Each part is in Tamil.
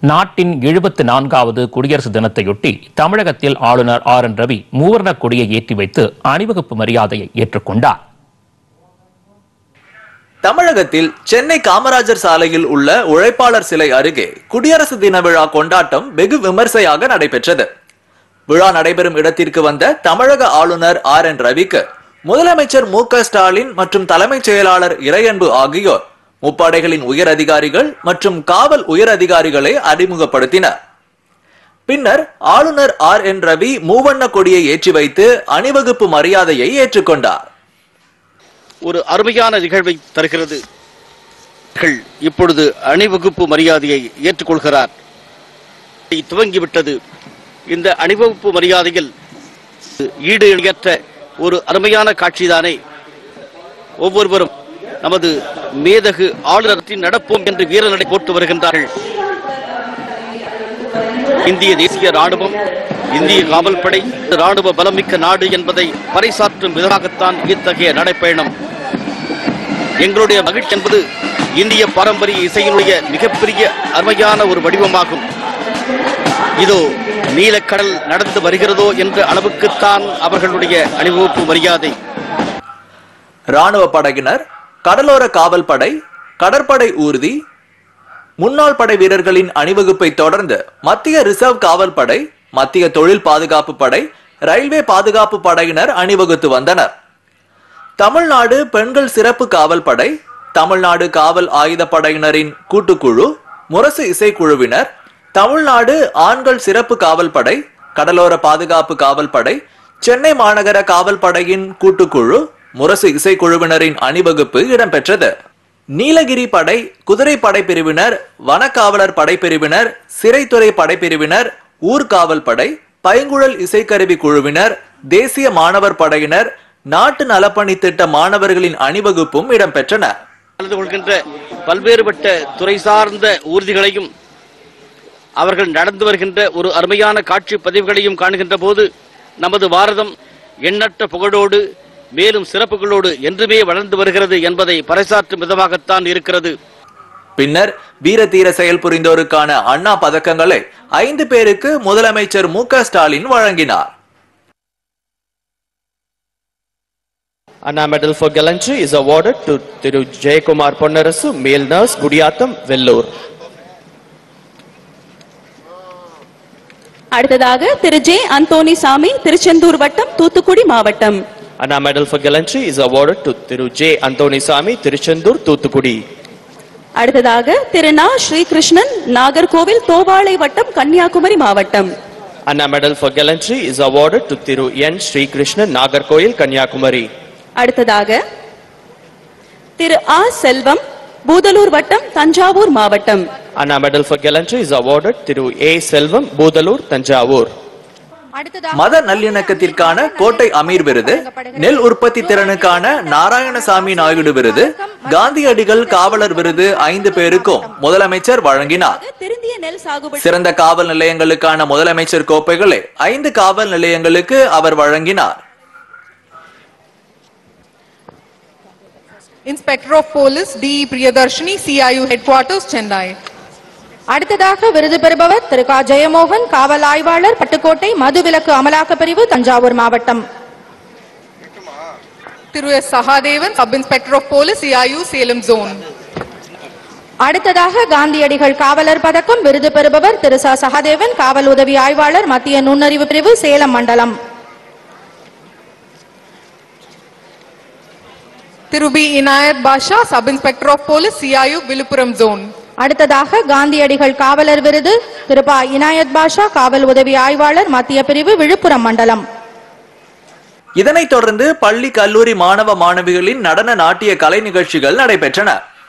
நாட்டின் எழுபத்து நான்காவது குடியரசு தினத்தையொட்டி தமிழகத்தில் ஆளுநர் ஆர் என் ரவி மூவர்ணக் கொடியை ஏற்றி வைத்து அணிவகுப்பு மரியாதையை ஏற்றுக்கொண்டார் தமிழகத்தில் சென்னை காமராஜர் சாலையில் உள்ள உழைப்பாளர் சிலை அருகே குடியரசு தின விழா கொண்டாட்டம் வெகு விமர்சையாக நடைபெற்றது விழா நடைபெறும் இடத்திற்கு வந்த தமிழக ஆளுநர் ஆர் என் ரவிக்கு முதலமைச்சர் மு க ஸ்டாலின் மற்றும் தலைமைச் செயலாளர் இறையன்பு ஆகியோர் முப்படைகளின் உயர் அதிகாரிகள் மற்றும் காவல் உயர் அதிகாரிகளை அறிமுகப்படுத்தினர் பின்னர் ஆளுநர் ஆர் என் ரவி மூவண்ண கொடியை ஏற்றி வைத்து அணிவகுப்பு மரியாதையை ஏற்றுக்கொண்டார் ஒரு அருமையான நிகழ்வை தருகிறது கள் இப்பொழுது அணிவகுப்பு மரியாதையை ஏற்றுக்கொள்கிறார் துவங்கிவிட்டது இந்த அணிவகுப்பு மரியாதையில் ஈடு இணையற்ற ஒரு அருமையான காட்சிதானே ஒவ்வொருவரும் நமது மேதகு ஆளுநரத்தின் நடப்போம் என்று வீரநடை போட்டு வருகின்றார்கள் இந்திய தேசிய ராணுவம் இந்திய காவல்படை ராணுவ பலமிக்க நாடு என்பதை பறைசாற்றும் விதமாகத்தான் இத்தகைய நடைப்பயணம் எங்களுடைய மகிழ்ச்சி என்பது இந்திய பாரம்பரிய இசையினுடைய மிகப்பெரிய அருமையான ஒரு வடிவமாகும் இதோ நீலக்கடல் நடந்து வருகிறதோ என்ற அளவுக்குத்தான் அவர்களுடைய அணிவகுப்பு மரியாதை ராணுவ படையினர் கடலோர காவல் படை கடற்படை ஊர்தி முன்னாள் படை வீரர்களின் அணிவகுப்பை தொடர்ந்து மத்திய ரிசர்வ் காவல் படை மத்திய தொழில் பாதுகாப்பு படை ரயில்வே பாதுகாப்பு படையினர் அணிவகுத்து வந்தனர் தமிழ்நாடு பெண்கள் சிறப்பு காவல் படை தமிழ்நாடு காவல் ஆயுத படையினரின் கூட்டுக்குழு முரசு இசைக்குழுவினர் தமிழ்நாடு ஆண்கள் சிறப்பு காவல் படை கடலோர பாதுகாப்பு காவல் படை சென்னை மாநகர காவல் படையின் கூட்டுக்குழு முரசு இசைக்குழுவினரின் அணிவகுப்பு இடம்பெற்றது நீலகிரி படை குதிரை படை பிரிவினர் வனக்காவலர் படைப்பிரிவினர் சிறைத்துறை படைப்பிரிவினர் ஊர்காவல் படை பைங்குழல் இசைக்கருவி குழுவினர் தேசிய மாணவர் படையினர் நாட்டு நலப்பணி திட்ட மாணவர்களின் அணிவகுப்பும் இடம்பெற்றன கலந்து கொள்கின்ற பல்வேறுபட்ட துறை சார்ந்த ஊர்திகளையும் அவர்கள் நடந்து வருகின்ற ஒரு அருமையான காட்சி பதிவுகளையும் காணுகின்ற போது நமது பாரதம் எண்ணற்ற புகழோடு மேலும் சிறப்புகளோடு என்றுமே வளர்ந்து வருகிறது என்பதை பறைசாற்றும் விதமாகத்தான் இருக்கிறது பின்னர் வீர தீர செயல் புரிந்தோருக்கான அண்ணா பதக்கங்களை ஐந்து பேருக்கு முதலமைச்சர் மு க ஸ்டாலின் வழங்கினார் Anna Medal for Gallantry is awarded to Thiru Jayakumar Ponnarasu, male nurse, Gudiyatham, Vellore. அடுத்ததாக திரு ஜே அந்தோணி சாமி திருச்செந்தூர் வட்டம் தூத்துக்குடி மாவட்டம் Anna Medal for Gallantry is awarded to Thiru J. Anthony Sami, Tiruchendur, Thuthukudi. அடுத்ததாக திரு நா ஸ்ரீகிருஷ்ணன் நாகர்கோவில் தோவாளை வட்டம் கன்னியாகுமரி மாவட்டம் Anna Medal for Gallantry is awarded to Thiru N. Sri Krishnan, Nagarkoil, Kanyakumari. அடுத்ததாக திரு ஆ செல்வம் பூதலூர் வட்டம் தஞ்சாவூர் மாவட்டம் Anna Medal for Gallantry is awarded Thiru A. Selvam, Budalur, Tanjavur. மத நல்லிணக்கத்திற்கான கோட்டை அமீர் விருது நெல் உற்பத்தி திறனுக்கான நாராயணசாமி நாயுடு விருது காந்தியடிகள் காவலர் விருது ஐந்து பேருக்கும் முதலமைச்சர் வழங்கினார் திருந்திய நெல் சாகுபடி சிறந்த காவல் நிலையங்களுக்கான முதலமைச்சர் கோப்பைகளை ஐந்து காவல் நிலையங்களுக்கு அவர் வழங்கினார் Inspector of Police D. Priyadarshini, CIU Headquarters, Chennai. அடுத்ததாக விருது பெறுபவர் திரு கா ஜெயமோகன் காவல் ஆய்வாளர் பட்டுக்கோட்டை மதுவிலக்கு அமலாக்க பிரிவு தஞ்சாவூர் மாவட்டம் Thiru S. Sahadevan, Sub Inspector of Police, CIU Salem Zone. அடுத்ததாக காந்தியடிகள் காவலர் பதக்கம் விருது பெறுபவர் திரு ச சகாதேவன் காவல் உதவி ஆய்வாளர் மத்திய நுண்ணறிவு பிரிவு சேலம் மண்டலம் Thiru B. Inayat Basha, Sub Inspector of Police, CIU Vilupuram Zone. அடுத்ததாக காந்தியடிகள் காவலர் விருது திரு ப இனாயத் பாஷா காவல் உதவி ஆய்வாளர் மத்திய பிரிவு விழுப்புரம் மண்டலம் இதனைத் தொடர்ந்து பள்ளி கல்லூரி மாணவ மாணவிகளின் நடன நாட்டிய கலை நிகழ்ச்சிகள் நடைபெற்றன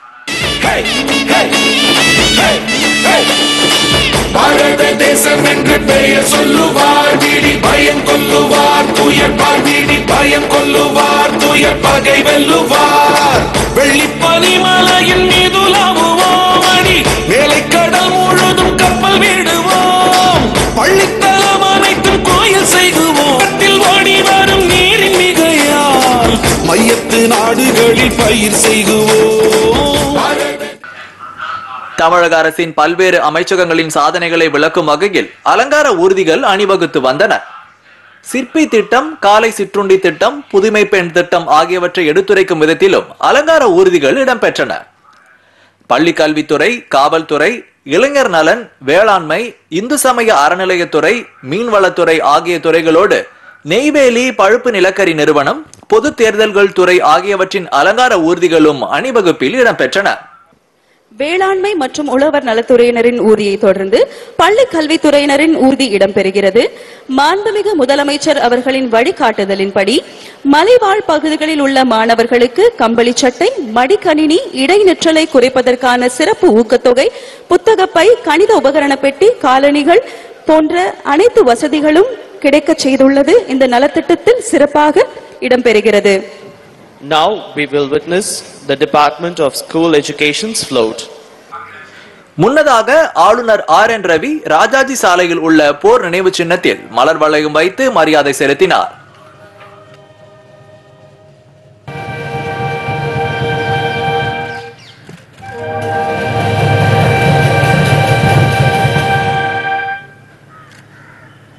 பாரத தேசம் என்று பெயர் சொல்லுவார் வீடி பயம் கொல்லுவார் துயர் வீடி பயம் கொல்லுவார் துயர் பகை வெல்லுவார் வெள்ளிப்பனி மலையின் மீது லாவுவோம் அடி மேலை கடல் முழுதும் கப்பல் விடுவோம் பள்ளித்தலம் அனைத்தும் கோயில் செய்குவோம் கத்தில் ஓடி வரும் நீரின் மிகையால் மையத்து நாடுகளில் பயிர் செய்குவோம் தமிழக அரசின் பல்வேறு அமைச்சகங்களின் சாதனைகளை விளக்கும் வகையில் அலங்கார ஊர்திகள் அணிவகுத்து வந்தன சிற்பி திட்டம் காலை சிற்றுண்டி திட்டம் புதுமை பெண் திட்டம் ஆகியவற்றை எடுத்துரைக்கும் விதத்திலும் அலங்கார ஊர்திகள் இடம்பெற்றன பள்ளி கல்வித்துறை காவல்துறை இளைஞர் நலன் வேளாண்மை இந்து சமய அறநிலையத்துறை மீன்வளத்துறை ஆகிய துறைகளோடு நெய்வேலி பழுப்பு நிலக்கரி நிறுவனம் பொது தேர்தல்கள் துறை ஆகியவற்றின் அலங்கார ஊர்திகளும் அணிவகுப்பில் இடம்பெற்றன வேளாண்மை மற்றும் உழவர் நலத்துறையினரின் ஊர்தியை தொடர்ந்து பள்ளி கல்வித்துறையினரின் ஊர்தி இடம்பெறுகிறது மாண்புமிகு முதலமைச்சர் அவர்களின் வழிகாட்டுதலின்படி மலைவாழ் பகுதிகளில் உள்ள மாணவர்களுக்கு கம்பளி சட்டை மடிக்கணினி இடைநிற்றலை குறைப்பதற்கான சிறப்பு ஊக்கத்தொகை புத்தகப்பை கணித உபகரண பெட்டி காலணிகள் போன்ற அனைத்து வசதிகளும் கிடைக்கச் செய்துள்ளது இந்த நலத்திட்டத்தில் சிறப்பாக இடம்பெறுகிறது Now we will witness the Department of School Education's float. முன்னதாக ஆளுநர் ஆர் என் ரவி ராஜாஜி சாலையில் உள்ள போர் நினைவு சின்னத்தில் மலர் வளையம் வைத்து மரியாதை செலுத்தினார்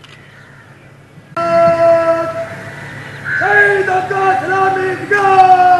Hey, the God, Islamic God!